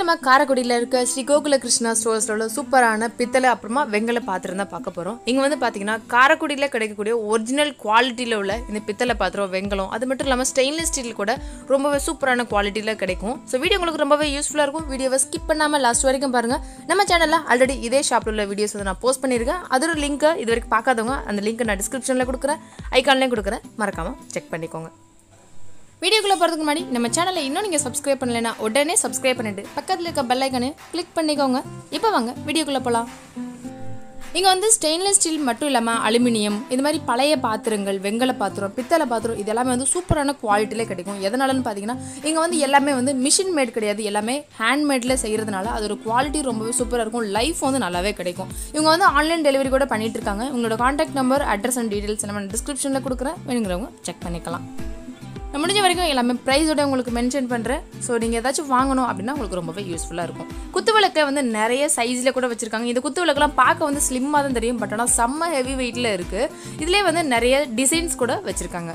நம்ம காரைக்குடியில் இருக்க ஸ்ரீ கோகுல கிருஷ்ணா ஸ்டோர்ஸில் உள்ள சூப்பரான பித்தளை அப்புறமா வெங்கல பாத்திரம் தான் பார்க்க போகிறோம் இங்கே வந்து பார்த்தீங்கன்னா காரைக்குடியில் கிடைக்கக்கூடிய ஒரிஜினல் குவாலிட்டியில் உள்ள இந்த பித்தளை பாத்திரம் வெங்கலம் அது மட்டும் இல்லாமல் ஸ்டெயின்லெஸ் ஸ்டீல் கூட ரொம்பவே சூப்பரான குவாலிட்டியில் கிடைக்கும் ஸோ வீடியோ உங்களுக்கு ரொம்பவே யூஸ்ஃபுல்லாக இருக்கும் வீடியோவை ஸ்கிப் பண்ணாமல் லாஸ்ட் வரைக்கும் பாருங்கள் நம்ம சேனலில் ஆல்ரெடி இதே ஷாப்பில் உள்ள வீடியோஸ் வந்து நான் போஸ்ட் பண்ணியிருக்கேன் அதோட லிங்க்கை இது வரைக்கும் பார்க்காதவங்க அந்த லிங்க்கை நான் டிஸ்கிரிப்ஷனில் கொடுக்குறேன் ஐக்கான்லேயும் கொடுக்குறேன் மறக்காமல் செக் பண்ணிக்கோங்க வீடியோக்குள்ளே போகிறதுக்கு முன்னாடி நம்ம சேனலை இன்னும் நீங்கள் சப்ஸ்கிரைப் பண்ணலைன்னா உடனே சப்ஸ்கிரைப் பண்ணிட்டு பக்கத்தில் இருக்க பெல் ஐக்கனை கிளிக் பண்ணிக்கோங்க இப்போ வாங்க வீடியோக்குள்ளே போகலாம் இங்கே வந்து ஸ்டெயின்லெஸ் ஸ்டீல் மட்டும் இல்லாமல் அலுமினியம் இந்த மாதிரி பழைய பாத்திரங்கள் வெங்கல பாத்திரம் பித்தளை பாத்திரம் இது எல்லாமே வந்து சூப்பரான குவாலிட்டியிலே கிடைக்கும் எதனாலன்னு பார்த்தீங்கன்னா இங்கே வந்து எல்லாமே வந்து மிஷின் மேட் கிடையாது எல்லாமே ஹேண்ட்மேடில் செய்கிறதுனால அதோட குவாலிட்டி ரொம்பவே சூப்பராக இருக்கும் லைஃப் வந்து நல்லாவே கிடைக்கும் இவங்க வந்து ஆன்லைன் டெலிவரி கூட பண்ணிட்டு இருக்காங்க உங்களோட contact number address and details நம்ம டிஸ்கிரிப்ஷனில் கொடுக்குறேன் வேணுங்கிறவங்க செக் பண்ணிக்கலாம் நான் முடிஞ்ச வரைக்கும் எல்லாமே ப்ரைஸோட உங்களுக்கு மென்ஷன் பண்ணுறேன் ஸோ நீங்கள் ஏதாச்சும் வாங்கணும் அப்படின்னா உங்களுக்கு ரொம்பவே யூஸ்ஃபுல்லாக இருக்கும் குத்து விளக்கை வந்து நிறைய சைஸில் கூட வச்சுருக்காங்க இந்த குத்து விளக்கெல்லாம் பார்க்க வந்து ஸ்லிம்மாக தான் தெரியும் பட் ஆனால் செம்ம ஹெவி வெயிட்டில் இருக்குது இதிலே வந்து நிறைய டிசைன்ஸ் கூட வச்சுருக்காங்க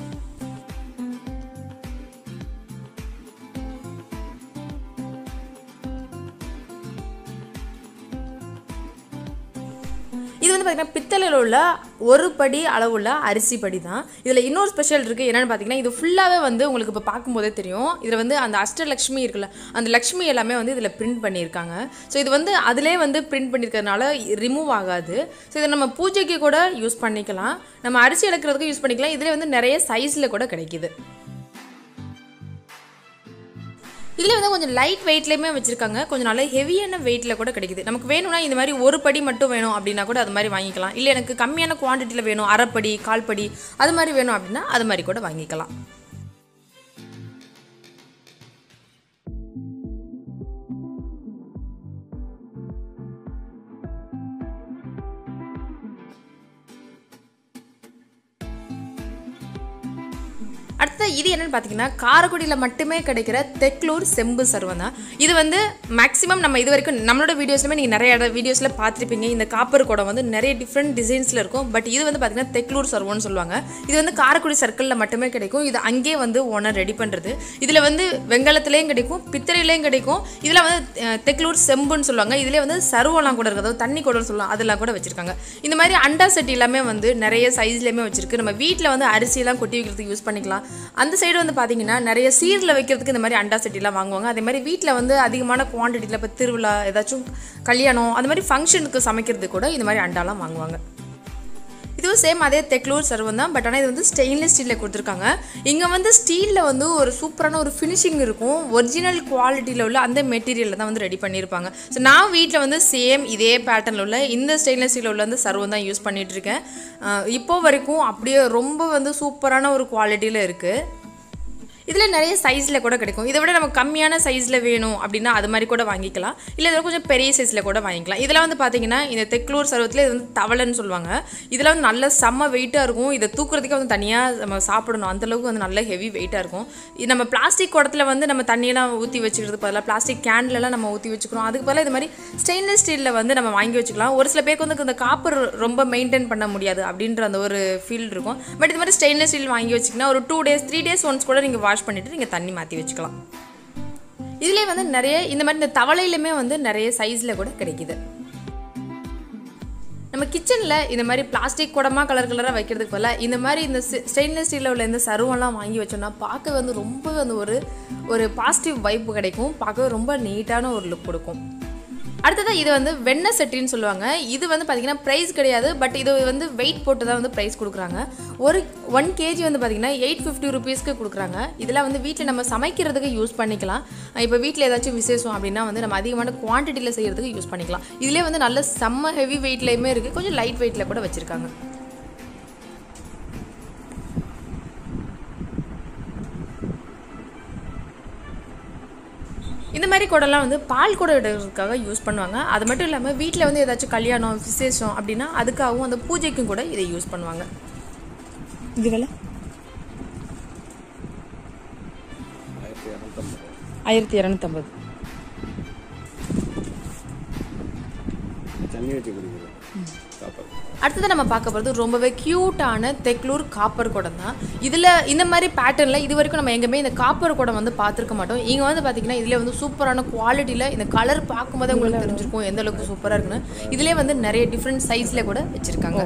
இது வந்து பார்த்தீங்கன்னா பித்தளையில் உள்ள ஒரு படி அளவுள்ள அரிசி படி தான் இதில் இன்னொரு ஸ்பெஷல் இருக்குது என்னென்னு பார்த்தீங்கன்னா இது ஃபுல்லாகவே வந்து உங்களுக்கு இப்போ பார்க்கும்போதே தெரியும் இதில் வந்து அந்த அஷ்டலக்ஷ்மி இருக்குல்ல அந்த லக்ஷ்மி எல்லாமே வந்து இதில் பிரிண்ட் பண்ணியிருக்காங்க ஸோ இது வந்து அதிலே வந்து பிரிண்ட் பண்ணியிருக்கிறதுனால ரிமூவ் ஆகாது ஸோ இதை நம்ம பூஜைக்கு கூட யூஸ் பண்ணிக்கலாம் நம்ம அரிசி எடுக்கிறதுக்கு யூஸ் பண்ணிக்கலாம் இதில் வந்து நிறைய சைஸில் கூட கிடைக்கிது இதில் வந்து கொஞ்சம் லைட் வெயிட்லேயுமே வச்சுருக்காங்க கொஞ்சம் நல்ல ஹெவியான வெயிட்டில் கூட கிடைக்குது நமக்கு வேணும்னா இந்த மாதிரி ஒரு படி மட்டும் வேணும் அப்படின்னா கூட அது மாதிரி வாங்கிக்கலாம் இல்லை எனக்கு கம்மியான குவான்டிட்டியில் வேணும் அரைப்படி கால்படி அது மாதிரி வேணும் அப்படின்னா அது மாதிரி கூட வாங்கிக்கலாம் அடுத்த இது என்னன்னு பார்த்தீங்கன்னா காரைக்குடியில் மட்டுமே கிடைக்கிற தெக்லூர் செம்பு சர்வம் தான் இது வந்து மேக்ஸிமம் நம்ம இது வரைக்கும் நம்மளோட வீடியோஸ்லுமே நீங்கள் நிறைய வீடியோஸில் பார்த்துருப்பீங்க இந்த காப்பர் குடம் வந்து நிறைய டிஃப்ரெண்ட் டிசைன்ஸில் இருக்கும் பட் இது வந்து பார்த்தீங்கன்னா தெக்லூர் சர்வம்னு சொல்லுவாங்க இது வந்து காரைக்குடி சர்க்கிளில் மட்டுமே கிடைக்கும் இது அங்கேயே வந்து ஓனர் ரெடி பண்ணுறது இதில் வந்து வெங்கலத்துலேயும் கிடைக்கும் பித்தளையிலையும் கிடைக்கும் இதில் வந்து அஹ், தெக்லூர் செம்புன்னு சொல்லுவாங்க இதிலே வந்து சர்வம்லாம் கூட இருக்குது அதாவது தண்ணி குடம்னு சொல்லுவாங்க அதெல்லாம் கூட வச்சுருக்காங்க இந்த மாதிரி அண்டா செட் எல்லாமே வந்து நிறைய சைஸ்லேயுமே வச்சிருக்கு நம்ம வீட்டில் வந்து அரிசியெல்லாம் கொட்டி வைக்கிறதுக்கு யூஸ் பண்ணிக்கலாம் அந்த சைடு வந்து பார்த்தீங்கன்னா நிறைய சீரில் வைக்கிறதுக்கு இந்த மாதிரி அண்டா செட்டிலாம் வாங்குவாங்க அதே மாதிரி வீட்டில் வந்து அதிகமான குவான்டிட்டியில் இப்போ திருவிழா ஏதாச்சும் கல்யாணம் அந்த மாதிரி ஃபங்க்ஷனுக்கு சமைக்கிறதுக்கு கூட இந்த மாதிரி அண்டாலாம் வாங்குவாங்க இதுவும் சேம் அதே தெக்லூர் சர்வம் தான் பட் ஆனால் இது வந்து ஸ்டெயின்லெஸ் ஸ்டீலில் கொடுத்துருக்காங்க இங்கே வந்து ஸ்டீலில் வந்து ஒரு சூப்பரான ஒரு ஃபினிஷிங் இருக்கும் ஒரிஜினல் குவாலிட்டியில் உள்ள அந்த மெட்டீரியலில் தான் வந்து ரெடி பண்ணியிருப்பாங்க ஸோ நான் வீட்டில் வந்து சேம் இதே பேட்டர்னில் உள்ள இந்த ஸ்டெயின்லெஸ் ஸ்டீலில் உள்ள அந்த சர்வம் தான் யூஸ் பண்ணிட்டு இருக்கேன் அஹ் இப்போ வரைக்கும் அப்படியே ரொம்ப வந்து சூப்பரான ஒரு குவாலிட்டியில் இருக்குது இதில் நிறைய சைஸில் கூட கிடைக்கும் இதை விட நம்ம கம்மியான சைஸில் வேணும் அப்படின்னா அது மாதிரி கூட வாங்கிக்கலாம் இல்லை இதில் கொஞ்சம் பெரிய சைஸில் கூட வாங்கிக்கலாம் இதெல்லாம் வந்து பார்த்தீங்கன்னா இந்த தெக்லூர் சர்வத்தில் இது வந்து தவளைன்னு சொல்லுவாங்க இதெல்லாம் வந்து நல்ல செம்ம வெயிட்டாக இருக்கும் இதை தூக்குறதுக்கே வந்து தனியாக நம்ம சாப்பிடணும் அந்தளவுக்கு வந்து நல்ல ஹெவி வெயிட்டாக இருக்கும் இது நம்ம பிளாஸ்டிக் குடத்துல வந்து நம்ம தண்ணியெல்லாம் ஊற்றி வச்சுக்கிறது பதிலாக பிளாஸ்டிக் கேன்லலாம் நம்ம ஊற்றி வச்சுக்கிறோம் அதுக்கு பதிலாக இது மாதிரி ஸ்டெயின்லெஸ் ஸ்டீலில் வந்து நம்ம வாங்கி வச்சுக்கலாம் ஒரு சில பேருக்கு வந்து இந்த காப்பர் ரொம்ப மெயின்டைன் பண்ண முடியாது அப்படின்ற அந்த ஒரு ஃபீல் இருக்கும் பட் இது மாதிரி ஸ்டெயின்லெஸ் ஸ்டீல் வாங்கி வச்சிங்கன்னா ஒரு two days three days once கூட நீங்கள் வாஷ் பண்ணிவிட்டு நீங்கள் தண்ணி மாற்றி வச்சுக்கலாம் இதுலேயே வந்து நிறைய இந்த மாதிரி இந்த தவளையிலுமே வந்து நிறைய சைஸில் கூட கிடைக்குது நம்ம கிச்சனில் இந்த மாதிரி பிளாஸ்டிக் குடமாக கலர் கலராக வைக்கிறதுக்கு பதிலாக இந்த மாதிரி இந்த ஸ்டெயின்லெஸ் ஸ்டீலில் உள்ள இந்த சருவம்லாம் வாங்கி வச்சோம்னா பார்க்க வந்து ரொம்ப வந்து ஒரு ஒரு பாசிட்டிவ் வைப் கிடைக்கும் பார்க்க ரொம்ப நீட்டான ஒரு லுக் கொடுக்கும் அடுத்ததாக இது வந்து வெண்ணெய் செட்டின்னு சொல்லுவாங்க இது வந்து பார்த்திங்கன்னா ப்ரைஸ் கிடையாது பட் இது வந்து வெயிட் போட்டு தான் வந்து ப்ரைஸ் கொடுக்குறாங்க ஒரு ஒன் கேஜி வந்து பார்த்திங்கன்னா எயிட் ஃபிஃப்டி ருபீஸ்க்கு கொடுக்குறாங்க இதெல்லாம் வந்து வீட்டில் நம்ம சமைக்கிறதுக்கு யூஸ் பண்ணிக்கலாம் இப்போ வீட்டில் ஏதாச்சும் விசேஷம் அப்படின்னா வந்து நம்ம அதிகமான குவான்டிட்டியில் செய்கிறதுக்கு யூஸ் பண்ணிக்கலாம் இதிலே வந்து நல்ல செம்ம ஹெவி வெயிட்லேயுமே இருக்குது கொஞ்சம் லைட் வெயிட்டில் கூட வச்சுருக்காங்க இந்த மாதிரி குடம்லாம் வந்து பால் குடம் எடுக்கிறதுக்காக யூஸ் பண்ணுவாங்க அது மட்டும் இல்லாமல் வீட்டில் வந்து ஏதாச்சும் கல்யாணம் விசேஷம் அப்படின்னா அதுக்காகவும் அந்த பூஜைக்கும் கூட இதை யூஸ் பண்ணுவாங்க இது விலை ஆயிரத்தி இரநூத்தம்பது தண்ணி ஊற்றி குடிக்கிறோம் சாப்பாடு அடுத்தது நம்ம பார்க்க போகிறது ரொம்பவே க்யூட்டான தெக்லூர் காப்பர் குடம் தான் இதில் இந்த மாதிரி பேட்டர்னில் இது வரைக்கும் நம்ம எங்கேயுமே இந்த காப்பர் குடம் வந்து பார்த்துருக்க மாட்டோம் இங்கே வந்து பார்த்தீங்கன்னா இதில் வந்து சூப்பரான குவாலிட்டியில் இந்த கலர் பார்க்கும்போது உங்களுக்கு தெரிஞ்சிருக்கும் எந்த அளவுக்கு சூப்பராக இருக்குன்னு இதிலே வந்து நிறைய டிஃப்ரெண்ட் சைஸில் கூட வச்சுருக்காங்க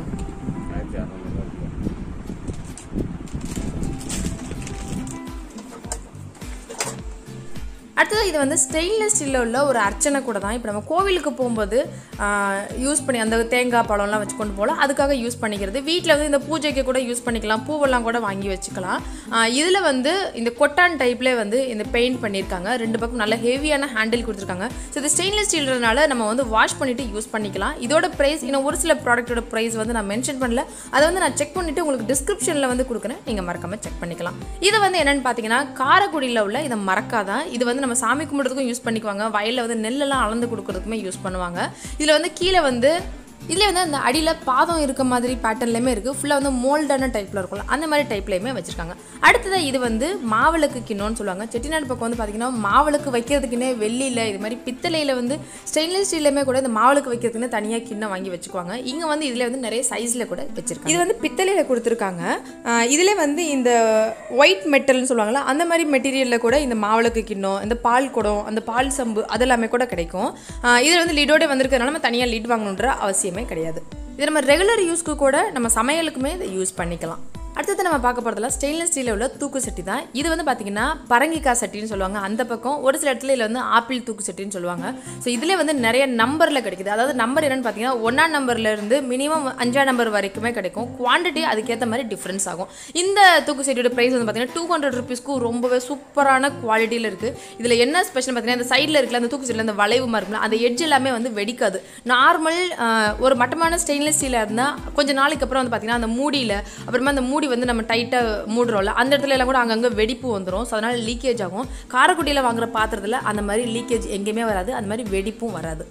அடுத்தது இது வந்து ஸ்டெயின்லெஸ் ஸ்டீலில் உள்ள ஒரு அர்ச்சனை கூட தான் இப்போ நம்ம கோவிலுக்கு போகும்போது யூஸ் பண்ணி அந்த தேங்காய் பழம்லாம் வச்சு கொண்டு போகலாம் அதுக்காக யூஸ் பண்ணிக்கிறது வீட்டில் வந்து இந்த பூஜைக்கு கூட யூஸ் பண்ணிக்கலாம் பூவெல்லாம் கூட வாங்கி வச்சுக்கலாம் இதில் வந்து இந்த கொட்டான் டைப்லேயே வந்து இந்த பெயிண்ட் பண்ணியிருக்காங்க ரெண்டு பக்கம் நல்ல ஹெவியான ஹேண்டில் கொடுத்துருக்காங்க ஸோ இது ஸ்டெயின்லெஸ் ஸ்டீல்னால நம்ம வந்து வாஷ் பண்ணிவிட்டு யூஸ் பண்ணிக்கலாம் இதோட ப்ரைஸ் இன்னும் ஒரு சில ப்ராடக்ட்டோட ப்ரைஸ் வந்து நான் மென்ஷன் பண்ணல அதை வந்து நான் செக் பண்ணிவிட்டு உங்களுக்கு டிஸ்கிரிப்ஷனில் வந்து கொடுக்குறேன் நீங்கள் மறக்காமல் செக் பண்ணிக்கலாம் இது வந்து என்னென்னு பார்த்தீங்கன்னா காரைக்குடியில் உள்ள இதை மறக்காதான் இது வந்து நம்ம சாமி கும்பிட்றதுக்கும் யூஸ் பண்ணிக்குவாங்க வயலில் வந்து நெல்லெல்லாம் அளந்து கொடுக்கறதுக்குமே யூஸ் பண்ணுவாங்க இதில் வந்து கீழே வந்து இதில் வந்து அந்த அடியில் பாதம் இருக்க மாதிரி பேட்டர்ன்லேயுமே இருக்குது ஃபுல்லாக வந்து மோல்டான டைப்பில் இருக்கும்ல அந்த மாதிரி டைப்லேயுமே வச்சுருக்காங்க அடுத்ததாக இது வந்து மாவிளக்கு கிண்ணம்னு சொல்லுவாங்க செட்டிநாடு பக்கம் வந்து பார்த்திங்கன்னா மாவிளக்கு வைக்கிறதுக்குன்னே வெள்ளியில் இது மாதிரி பித்தளையில் வந்து ஸ்டெயின்லெஸ் ஸ்டீல்லையுமே கூட இந்த மாவிளக்கு வைக்கிறதுக்குன்னு தனியாக கிண்ணம் வாங்கி வச்சுக்குவாங்க இங்கே வந்து இதில் வந்து நிறைய சைஸில் கூட வச்சுருக்காங்க இது வந்து பித்தளையில் கொடுத்துருக்காங்க இதில் வந்து இந்த ஒயிட் மெட்டல்னு சொல்லுவாங்கள்ல அந்த மாதிரி மெட்டீரியலில் கூட இந்த மாவிளக்கு கிண்ணம் இந்த பால் குடம் அந்த பால் சம்பு அதெல்லாமே கூட கிடைக்கும் இதில் வந்து லிடோட வந்திருக்கிறதுனால நம்ம தனியாக லிட் வாங்கணுன்ற அவசியமே கிடையாது இது நம்ம ரெகுலர் யூஸ்க்கு கூட நம்ம சமையலுக்குமே இதை யூஸ் பண்ணிக்கலாம் அடுத்தது நம்ம பார்க்க போகிறதுல ஸ்டெயின்லெஸ் ஸ்டீலில் உள்ள தூக்கு சட்டி தான் இது வந்து பார்த்தீங்கன்னா பரங்கிக்காய் சட்டின்னு சொல்லுவாங்க அந்த பக்கம் ஒரு சில இடத்துல இதில் வந்து ஆப்பிள் தூக்கு சட்டின்னு சொல்லுவாங்க ஸோ இதில் வந்து நிறைய நம்பரில் கிடைக்குது அதாவது நம்பர் என்னன்னு பார்த்தீங்கன்னா ஒன்றாம் நம்பர்ல இருந்து மினிமம் அஞ்சாம் நம்பர் வரைக்குமே கிடைக்கும் குவான்டிட்டி அதுக்கேற்ற மாதிரி டிஃப்ரென்ஸ் ஆகும் இந்த தூக்கு சட்டியோட ப்ரைஸ் வந்து பார்த்தீங்கன்னா டூ ஹண்ட்ரட் ருபீஸ்க்கு ரொம்பவே சூப்பரான குவாலிட்டியில் இருக்குது இதில் என்ன ஸ்பெஷல் பார்த்தீங்கன்னா இந்த சைடில் இருக்கல அந்த தூக்கு சட்டியில் அந்த வளைவு இருக்குல்ல அந்த எட்ஜ் எல்லாமே வந்து வெடிக்காது நார்மல் ஒரு மட்டமான ஸ்டெயின்லெஸ் ஸ்டீலாக இருந்தால் கொஞ்சம் நாளைக்கு அப்புறம் வந்து பார்த்தீங்கன்னா அந்த மூடியில் அப்புறமா அந்த மூடி வந்து நம்ம டைட்டாக மூடுறோம்ல அந்த இடத்துல எல்லாம் கூட அங்கங்கே வெடிப்பு வந்துடும் ஸோ அதனால் லீக்கேஜ் ஆகும் காரக்குட்டியில் வாங்குற பாத்திரத்தில் அந்த மாதிரி லீக்கேஜ் எங்கேயுமே வராது அந்த மாதிரி வெடிப்பும் வராது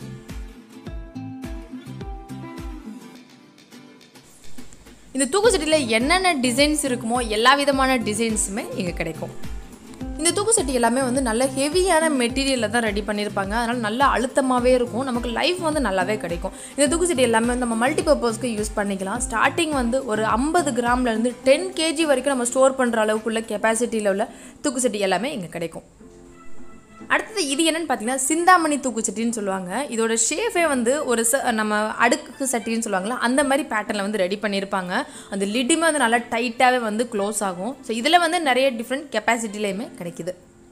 இந்த தூக்கு சட்டியில் என்னென்ன டிசைன்ஸ் இருக்குமோ எல்லா விதமான டிசைன்ஸுமே இங்கே கிடைக்கும் இந்த தூக்கு சட்டி எல்லாமே வந்து நல்ல ஹெவியான மெட்டீரியலில் தான் ரெடி பண்ணியிருப்பாங்க அதனால் நல்ல அழுத்தமாகவே இருக்கும் நமக்கு லைஃப் வந்து நல்லாவே கிடைக்கும் இந்த தூக்கு சட்டி எல்லாமே வந்து நம்ம மல்டி பர்பஸ்க்கு யூஸ் பண்ணிக்கலாம் ஸ்டார்டிங் வந்து ஒரு ஐம்பது கிராம்லேருந்து டென் கேஜி வரைக்கும் நம்ம ஸ்டோர் பண்ணுற அளவுக்குள்ள கெப்பாசிட்டியில் உள்ள தூக்கு சட்டி எல்லாமே இங்கே கிடைக்கும் அடுத்தது இது என்னன்னு பார்த்தீங்கன்னா சிந்தாமணி தூக்குச்சட்டின்னு சொல்லுவாங்க இதோட ஷேஃபே வந்து ஒரு ச நம்ம அடுக்கு சட்டின்னு சொல்லுவாங்களா அந்த மாதிரி பேட்டர்னில் வந்து ரெடி பண்ணியிருப்பாங்க அந்த லிட்டுமே வந்து நல்லா டைட்டாகவே வந்து க்ளோஸ் ஆகும் ஸோ இதில் வந்து நிறைய டிஃப்ரெண்ட் கெப்பாசிட்டிலையுமே கிடைக்குது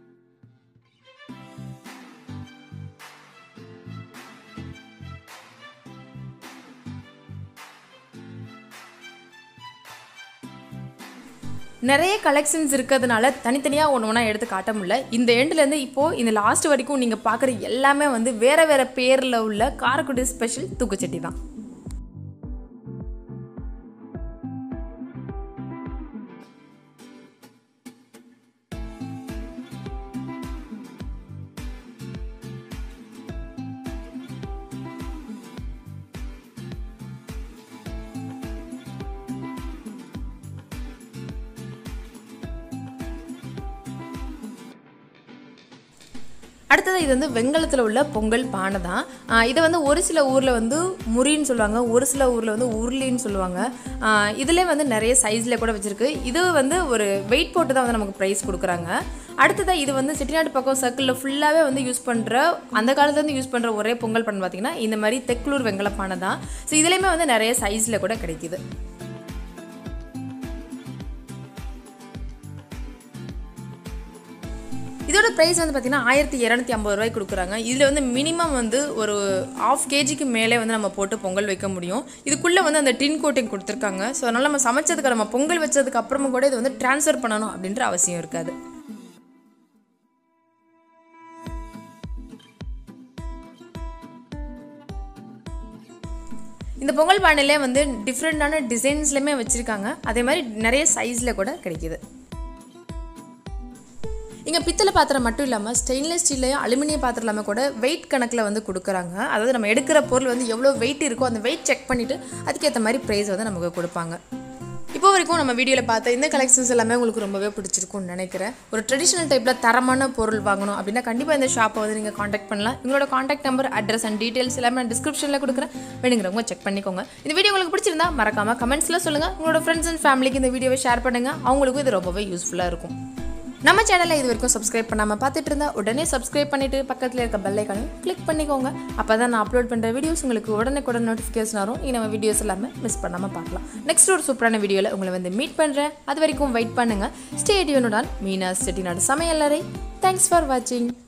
நிறைய கலெக்ஷன்ஸ் இருக்கிறதுனால தனித்தனியாக ஒன்று ஒன்றா எடுத்து காட்ட முடியல இந்த எண்ட்லேருந்து இப்போது இந்த லாஸ்ட் வரைக்கும் நீங்கள் பார்க்குற எல்லாமே வந்து வேறு வேறு பேரில் உள்ள காரக்குடி ஸ்பெஷல் தூக்குச்சட்டி தான் அடுத்தது இது வந்து வெங்கலத்தில் உள்ள பொங்கல் பானை தான் ஆஹ் இதை வந்து ஒரு சில ஊரில் வந்து முறின்னு சொல்லுவாங்க ஒரு சில ஊரில் வந்து உருளின்னு சொல்லுவாங்க இதிலே வந்து நிறைய சைஸில் கூட வச்சுருக்கு இது வந்து ஒரு வெயிட் போட்டு தான் வந்து நமக்கு ப்ரைஸ் கொடுக்குறாங்க அடுத்ததாக இது வந்து செட்டிநாடு பக்கம் சர்க்கிளில் ஃபுல்லாகவே வந்து யூஸ் பண்ணுற அந்த காலத்துலேருந்து யூஸ் பண்ணுற ஒரே பொங்கல் பண்ணு பார்த்தீங்கன்னா இந்த மாதிரி தெக்லூர் வெங்கல பானை தான் ஸோ இதுலேயுமே வந்து நிறைய சைஸில் கூட கிடைக்குது இதோட ப்ரைஸ் வந்து பார்த்தீங்கன்னா ஆயிரத்தி இரநூத்தி ஐம்பது ரூபாய்க்கு கொடுக்குறாங்க இதில் வந்து மினிமம் வந்து ஒரு ஆஃப் கேஜிக்கு மேலே வந்து நம்ம போட்டு பொங்கல் வைக்க முடியும் இதுக்குள்ளே வந்து அந்த டின் கோட்டிங் கொடுத்துருக்காங்க ஸோ அதனால் நம்ம சமைச்சதுக்கு நம்ம பொங்கல் வச்சதுக்கு அப்புறமும் கூட இது வந்து ட்ரான்ஸ்ஃபர் பண்ணணும் அப்படின்ற அவசியம் இருக்காது இந்த பொங்கல் பானையிலே வந்து டிஃப்ரெண்ட்டான டிசைன்ஸ்லையுமே வச்சுருக்காங்க அதே மாதிரி நிறைய சைஸில் கூட கிடைக்கிது இங்கே பித்தளை பாத்திரம் மட்டும் இல்லாமல் ஸ்டெயின்லெஸ் ஸ்டீல்லையும் அலுமினியம் பாத்திரம் இல்லாமல் கூட வெயிட் கணக்கில் வந்து கொடுக்குறாங்க அதாவது நம்ம எடுக்கிற பொருள் வந்து எவ்வளோ வெயிட் இருக்கோ அந்த வெயிட் செக் பண்ணிவிட்டு அதுக்கேற்ற மாதிரி ப்ரைஸ் வந்து நமக்கு கொடுப்பாங்க இப்போ வரைக்கும் நம்ம வீடியோவில் பார்த்த இந்த கலெக்ஷன்ஸ் எல்லாமே உங்களுக்கு ரொம்பவே பிடிச்சிருக்கும்னு நினைக்கிறேன் ஒரு ட்ரெடிஷனல் டைப்பில் தரமான பொருள் வாங்கணும் அப்படின்னா கண்டிப்பாக இந்த ஷாப்பை வந்து நீங்கள் காண்டாக்ட் பண்ணலாம் உங்களோட contact number address and details எல்லாமே நான் டிஸ்கிரிப்ஷனில் கொடுக்குறேன் வேணுங்கிறவங்க செக் பண்ணிக்கோங்க இந்த வீடியோ உங்களுக்கு பிடிச்சிருந்தா மறக்காமல் கமெண்ட்ஸில் சொல்லுங்கள் உங்களோட ஃப்ரெண்ட்ஸ் அண்ட் ஃபேமிலிக்கு இந்த வீடியோவை ஷேர் பண்ணுங்கள் அவங்களுக்கும் இது ரொம்பவே யூஸ்ஃபுல்லாக இருக்கும் நம்ம சேனலை இது வரைக்கும் சப்ஸ்கிரைப் பண்ணாமல் பார்த்துட்டு இருந்தா உடனே சப்ஸ்கிரைப் பண்ணிட்டு பக்கத்தில் இருக்க பெல் ஐக்கானையும் கிளிக் பண்ணிக்கோங்க அப்போ தான் நான் அப்லோட் பண்ணுற வீடியோஸ் உங்களுக்கு உடனே கூட நோட்டிஃபிகேஷன் வரும் நீங்கள் நம்ம வீடியோஸ் எல்லாமே மிஸ் பண்ணாமல் பார்க்கலாம் நெக்ஸ்ட் ஒரு சூப்பரான வீடியோவில் உங்களை வந்து மீட் பண்ணுறேன் அது வரைக்கும் வெயிட் பண்ணுங்கள் ஸ்டேடியோனுடன் மீனா செட்டிநாடு சமையலறை தேங்க்ஸ் ஃபார் வாட்சிங்